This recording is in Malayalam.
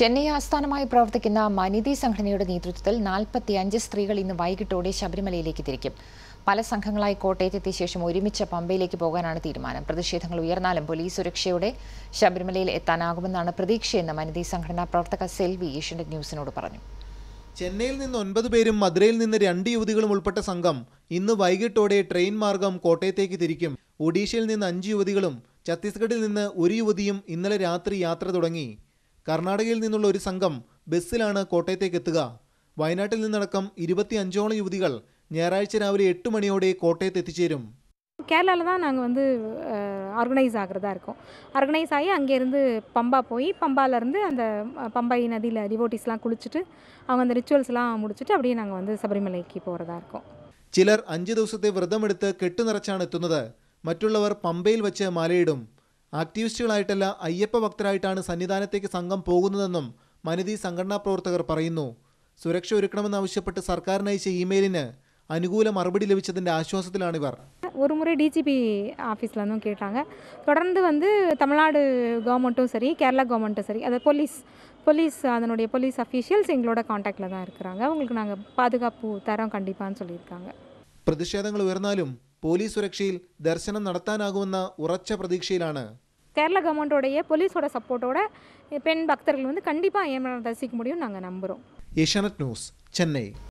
ചെന്നൈ ആസ്ഥാനമായി പ്രവർത്തിക്കുന്ന മനിതി സംഘടനയുടെ നേതൃത്വത്തിൽ നാൽപ്പത്തിയഞ്ച് സ്ത്രീകൾ ഇന്ന് വൈകിട്ടോടെ ശബരിമലയിലേക്ക് തിരിക്കും പല സംഘങ്ങളായി കോട്ടയത്തെത്തിയ ശേഷം ഒരുമിച്ച് പമ്പയിലേക്ക് പോകാനാണ് തീരുമാനം പ്രതിഷേധങ്ങൾ ഉയർന്നാലും പോലീസ് സുരക്ഷയോടെ ശബരിമലയിൽ എത്താനാകുമെന്നാണ് പ്രതീക്ഷയെന്ന് മനിതി സംഘടനാ പ്രവർത്തക സെൽവി ഏഷ്യനെറ്റ് ന്യൂസിനോട് പറഞ്ഞു ചെന്നൈയിൽ നിന്ന് ഒൻപത് പേരും മധുരയിൽ നിന്ന് രണ്ട് യുവതികളും ഉൾപ്പെട്ട സംഘം ഇന്ന് വൈകിട്ടോടെ ട്രെയിൻ മാർഗം കോട്ടയത്തേക്ക് തിരിക്കും ഒഡീഷയിൽ നിന്ന് അഞ്ച് യുവതികളും ഛത്തീസ്ഗഡിൽ നിന്ന് ഒരു യുവതിയും ഇന്നലെ രാത്രി യാത്ര തുടങ്ങി കർണാടകയിൽ നിന്നുള്ള ഒരു സംഘം ബസ്സിലാണ് കോട്ടയത്തേക്ക് എത്തുക വയനാട്ടിൽ നിന്നടക്കം ഇരുപത്തിയഞ്ചോളം யுவதிகள் ഞായറാഴ്ച രാവിലെ എട്ട് മണിയോടെ கோட்டயத்து எத்திச்சேரும் கேரளாவில் தான் நாங்கள் வந்து ஆர்கனைஸ் ஆகிறதா இருக்கோம் ஆர்கனைஸ் ஆகி அங்கேருந்து பம்பா போய் பம்பாலேருந்து அந்த அஹ், பம்பை நதியில் டிவோட்டிஸ்லாம் குளிச்சுட்டு அவங்க அந்த ரிச்சுவல்ஸ்லாம் முடிச்சுட்டு அப்படியே நாங்கள் வந்து சபரிமலைக்கு போகிறதா இருக்கோம் ചിലർ അഞ്ച് ദിവസത്തെ വ്രതമെടുത്ത് കെട്ടുനിറച്ചാണ് എത്തുന്നത് മറ്റുള്ളവർ പമ്പയിൽ വെച്ച് മാലയിടും ആക്ടിവിസ്റ്റുകളായിട്ടല്ല അയ്യപ്പ ഭക്തരായിട്ടാണ് സന്നിധാനത്തേക്ക് സംഘം പോകുന്നതെന്നും മനിതി സംഘടനാ പ്രവർത്തകർ പറയുന്നു സുരക്ഷ ഒരുക്കണമെന്നാവശ്യപ്പെട്ട് സർക്കാരിന് അയച്ച ഇമെയിലിന് അനുകൂല മറുപടി ലഭിച്ചതിന്റെ ആശ്വാസത്തിലാണിവർ ஒரு முறை டிஜிபி ஆஃபீஸ்லேருந்தும் கேட்டாங்க தொடர்ந்து வந்து தமிழ்நாடு கவர்மெண்ட்டும் சரி கேரளா கவர்மெண்ட்டும் சரி அது போலீஸ் போலீஸ் அதனுடைய போலீஸ் அஃபீஷியல்ஸ் எங்களோட காண்டாக்டில் தான் இருக்கிறாங்க அவங்களுக்கு நாங்கள் பாதுகாப்பு தரோம் கண்டிப்பான்னு சொல்லியிருக்காங்க പ്രതിഷേധങ്ങൾ ഉയർന്നാലും പോലീസ് സുരക്ഷയിൽ ദർശനം നടത്താനാകുമെന്ന ഉറച്ച പ്രതീക്ഷയിലാണ് கேரளா கவர்மெண்ட்டோடைய போலீஸோட சப்போர்ட்டோட பெண் பக்தர்கள் வந்து கண்டிப்பாக ஏமாற தரிசிக்க முடியும் நாங்கள் நம்புகிறோம் ഏഷ്യാനെറ്റ് ന്യൂസ് ചെന്നൈ